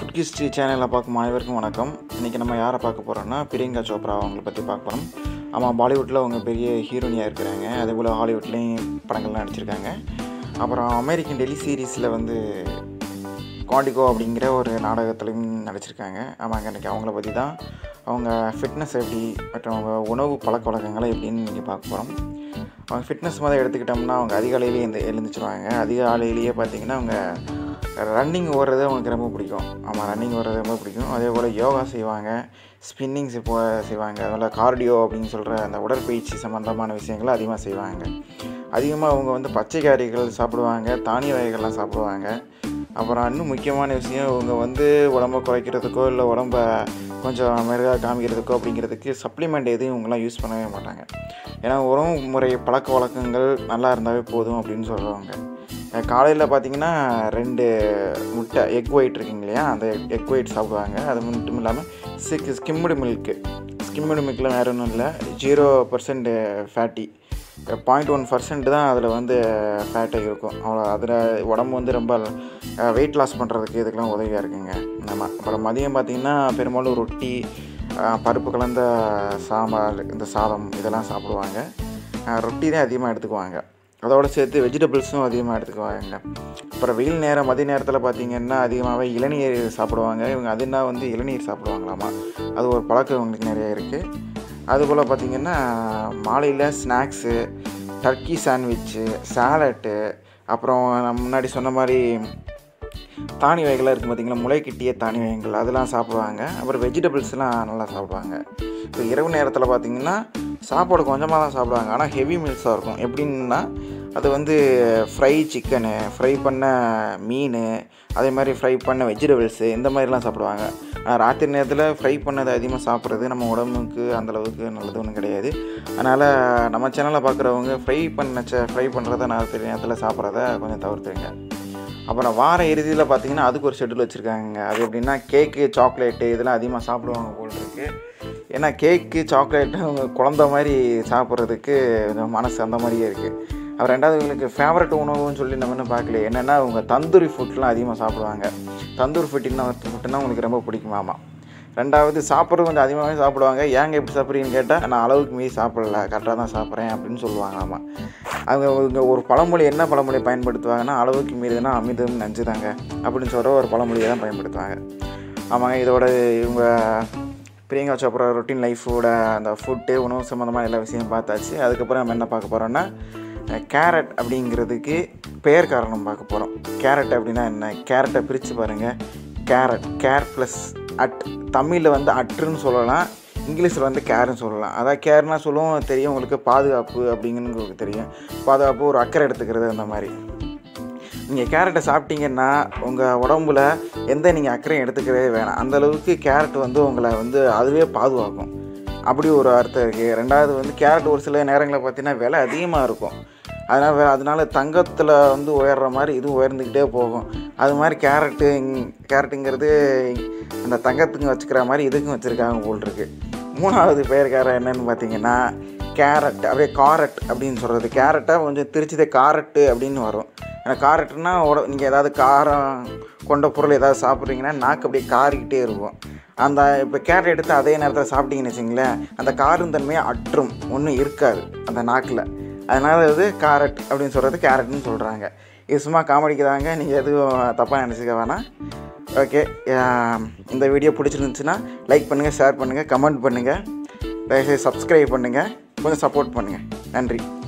food history சேனலில் பார்க்கும் அனைவருக்கும் வணக்கம் இன்றைக்கி நம்ம யாரை பார்க்க போகிறோம்னா பிரியங்கா சோப்ரா அவங்கள பற்றி பார்க்க போகிறோம் ஆமாம் பாலிவுட்டில் அவங்க பெரிய ஹீரோனியாக இருக்கிறாங்க அதே போல் ஹாலிவுட்லேயும் படங்கள்லாம் நடிச்சிருக்காங்க அப்புறம் அமெரிக்கன் டெல்லி சீரீஸில் வந்து காண்டிகோ அப்படிங்கிற ஒரு நாடகத்துலையும் நடிச்சிருக்காங்க ஆமாங்க இன்றைக்கி அவங்கள பற்றி தான் அவங்க ஃபிட்னஸ் எப்படி மற்றும் அவங்க உணவு பழக்க வழக்கங்களை எப்படின்னு இன்றைக்கி பார்க்க போகிறோம் அவங்க ஃபிட்னஸ் மாதிரி எடுத்துக்கிட்டோம்னா அவங்க அதிகாலையிலேயே இந்த எழுந்துச்சுருவாங்க அதிகாலையிலேயே பார்த்தீங்கன்னா அவங்க ரன்னிங் ஓடுறது அவங்களுக்கு ரொம்ப பிடிக்கும் ஆமாம் ரன்னிங் ஓடுறது ரொம்ப பிடிக்கும் அதே போல் யோகா செய்வாங்க ஸ்பின்னிங்ஸ் இப்போ செய்வாங்க அதில் கார்டியோ அப்படின்னு சொல்கிற அந்த உடற்பயிற்சி சம்மந்தமான விஷயங்களை அதிகமாக செய்வாங்க அதிகமாக அவங்க வந்து பச்சை காய்கறிகள் சாப்பிடுவாங்க தானிய வகைகள்லாம் சாப்பிடுவாங்க அப்புறம் இன்னும் முக்கியமான விஷயம் இவங்க வந்து உடம்ப குறைக்கிறதுக்கோ இல்லை உடம்ப கொஞ்சம் மெருகாக காமிக்கிறதுக்கோ அப்படிங்கிறதுக்கு சப்ளிமெண்ட் எதுவும் இவங்கெல்லாம் யூஸ் பண்ணவே மாட்டாங்க ஏன்னா உணவு முறை பழக்க வழக்கங்கள் நல்லா இருந்தாவே போதும் அப்படின்னு சொல்கிறவங்க காலையில் பார்த்தீங்கன்னா ரெண்டு முட்டை எக் ஒயிட் இருக்குங்க இல்லையா அந்த எக் ஒயிட் சாப்பிடுவாங்க அது மட்டும் இல்லாமல் சிக் ஸ்கிம்டு மில்க்கு ஸ்கிம்டு மில்கில் வேறு ஒன்றும் இல்லை zero percent fatty point one percent தான் அதில் வந்து ஃபேட்டை இருக்கும் அவ்வளோ அதில் உடம்பு வந்து ரொம்ப வெயிட் லாஸ் பண்ணுறதுக்கு இதுக்கெல்லாம் உதவியாக இருக்குங்க ஆமாம் அப்புறம் மதியம் பார்த்திங்கன்னா பெரும்பாலும் ரொட்டி பருப்பு கலந்த சாம்பார் இந்த சாதம் இதெல்லாம் சாப்பிடுவாங்க ரொட்டி தான் அதிகமாக எடுத்துக்குவாங்க அதோடு சேர்த்து வெஜிடபிள்ஸும் அதிகமாக எடுத்துக்குவாங்க அப்புறம் வெயில் நேரம் மதிய நேரத்தில் பார்த்திங்கன்னா அதிகமாகவே இளநீர் சாப்பிடுவாங்க இவங்க அதுனா வந்து இளநீர் சாப்பிடுவாங்களாமா அது ஒரு பழக்கம் இவங்களுக்கு நிறைய இருக்குது அதுபோல் பார்த்திங்கன்னா மாலையில் ஸ்நாக்ஸு டர்க்கி சாண்ட்விட்சு சாலட்டு அப்புறம் நம்ம முன்னாடி சொன்ன மாதிரி தானி வகைகளாக இருக்குது பார்த்திங்களா முளைக்கிட்டிய தானி வகைகள் அதெல்லாம் சாப்பிடுவாங்க அப்புறம் வெஜிடபிள்ஸ்லாம் நல்லா சாப்பிடுவாங்க இப்போ இரவு நேரத்தில் பார்த்திங்கன்னா சாப்பாடு கொஞ்சமாக தான் சாப்பிடுவாங்க ஆனால் ஹெவி மீல்ஸாக இருக்கும் எப்படின்னா அது வந்து ஃப்ரை சிக்கனு ஃப்ரை பண்ண மீன் அதே மாதிரி ஃப்ரை பண்ண வெஜிடபிள்ஸு இந்த மாதிரிலாம் சாப்பிடுவாங்க ஆனால் ராத்திரி நேரத்தில் ஃப்ரை பண்ணதை அதிகமாக சாப்பிட்றது நம்ம உடம்புக்கு அந்தளவுக்கு நல்லது ஒன்றும் கிடையாது அதனால் நம்ம சேனலில் பார்க்குறவங்க ஃப்ரை பண்ண ச ஃப்ரை பண்ணுறத ராத்திரி நேரத்தில் சாப்பிட்றத கொஞ்சம் தவிர்த்துருங்க அப்புறம் வார இறுதியில் பார்த்திங்கன்னா அதுக்கு ஒரு ஷெட்யூல் வச்சுருக்காங்க அது எப்படின்னா கேக்கு சாக்லேட்டு இதெல்லாம் அதிகமாக சாப்பிடுவாங்க போல் இருக்குது ஏன்னா கேக்கு சாக்லேட்டு அவங்க குழந்த மாதிரி சாப்பிட்றதுக்கு கொஞ்சம் மனசு அந்த மாதிரியே இருக்குது அப்புறம் ரெண்டாவது இவங்களுக்கு ஃபேவரட் உணவுன்னு சொல்லி நம்ம இன்னும் பார்க்கல என்னென்னா அவங்க தந்தூரி ஃபுட்லாம் அதிகமாக சாப்பிடுவாங்க தந்தூரி ஃபுட்டுன்னா ஃபுட்டுன்னா உங்களுக்கு ரொம்ப பிடிக்குமாமா ரெண்டாவது சாப்பிட்றது கொஞ்சம் அதிகமாகவே சாப்பிடுவாங்க ஏங்க எப்படி சாப்பிட்றீங்கன்னு கேட்டால் நான் அளவுக்கு மீறி சாப்பிடல கரெக்டாக தான் சாப்பிட்றேன் அப்படின்னு சொல்லுவாங்க ஆமாம் அவங்க இவங்க ஒரு பழமொழி என்ன பழமொழி பயன்படுத்துவாங்கன்னா அளவுக்கு மீறினா அமிதம் நஞ்சுதாங்க அப்படின்னு சொல்கிற ஒரு பழமொழியை தான் பயன்படுத்துவாங்க ஆமாங்க இதோட இவங்க பிரியங்கா சோப்ரா ரொட்டீன் லைஃபோட அந்த ஃபுட்டு உணவு சம்மந்தமான எல்லா விஷயம் பார்த்தாச்சு அதுக்கப்புறம் நம்ம என்ன பார்க்க போகிறோன்னா கேரட் அப்படிங்கிறதுக்கு பெயர் காரணம் பார்க்க போகிறோம் கேரட் அப்படின்னா என்ன கேரட்டை பிரித்து பாருங்கள் கேரட் கேர் ப்ளஸ் அட் தமிழில் வந்து அட்டுன்னு சொல்லலாம் இங்கிலீஷில் வந்து கேர்னு சொல்லலாம் அதான் கேர்னால் சொல்லுவோம் தெரியும் உங்களுக்கு பாதுகாப்பு அப்படிங்கிறது உங்களுக்கு தெரியும் பாதுகாப்பு ஒரு அக்கறை எடுத்துக்கிறது அந்த மாதிரி நீங்கள் கேரட்டை சாப்பிட்டீங்கன்னா உங்கள் உடம்புல எந்த நீங்கள் அக்கறையும் எடுத்துக்கவே வேணாம் அந்தளவுக்கு கேரட் வந்து உங்களை வந்து அதுவே பாதுகாக்கும் அப்படி ஒரு அர்த்தம் இருக்குது ரெண்டாவது வந்து கேரட் ஒரு சில நேரங்களில் பார்த்தீங்கன்னா விலை அதிகமாக இருக்கும் அதனால் அதனால் தங்கத்தில் வந்து உயர்ற மாதிரி இதுவும் உயர்ந்துக்கிட்டே போகும் அது மாதிரி கேரட்டு கேரட்டுங்கிறது அந்த தங்கத்துக்கு வச்சுக்கிற மாதிரி இதுக்கும் வச்சுருக்காங்க போல் இருக்கு மூணாவது பெயர்காரம் என்னென்னு பார்த்தீங்கன்னா கேரட் அப்படியே காரட் அப்படின்னு சொல்கிறது கேரட்டை கொஞ்சம் திருச்சிதே காரட்டு அப்படின்னு வரும் ஏன்னா காரட்டுனா உட நீங்கள் ஏதாவது காரம் கொண்ட பொருள் ஏதாவது சாப்பிட்றீங்கன்னா நாக்கு அப்படியே காரிக்கிட்டே இருக்கும் அந்த இப்போ கேரட் எடுத்து அதே நேரத்தில் சாப்பிட்டீங்கன்னு வச்சிங்களேன் அந்த காரும் தன்மையை அற்றும் ஒன்றும் இருக்காது அந்த நாக்கில் அதனால் இது கேரட் அப்படின்னு சொல்கிறது கேரட்னு சொல்கிறாங்க இது சும்மா காமெடிக்கு தாங்க நீங்கள் எதுவும் தப்பாக நினச்சிக்க வேணாம் ஓகே இந்த வீடியோ பிடிச்சிருந்துச்சுன்னா லைக் பண்ணுங்கள் ஷேர் பண்ணுங்கள் கமெண்ட் பண்ணுங்கள் தயவுசெய்து சப்ஸ்கிரைப் பண்ணுங்கள் கொஞ்சம் சப்போர்ட் பண்ணுங்கள் நன்றி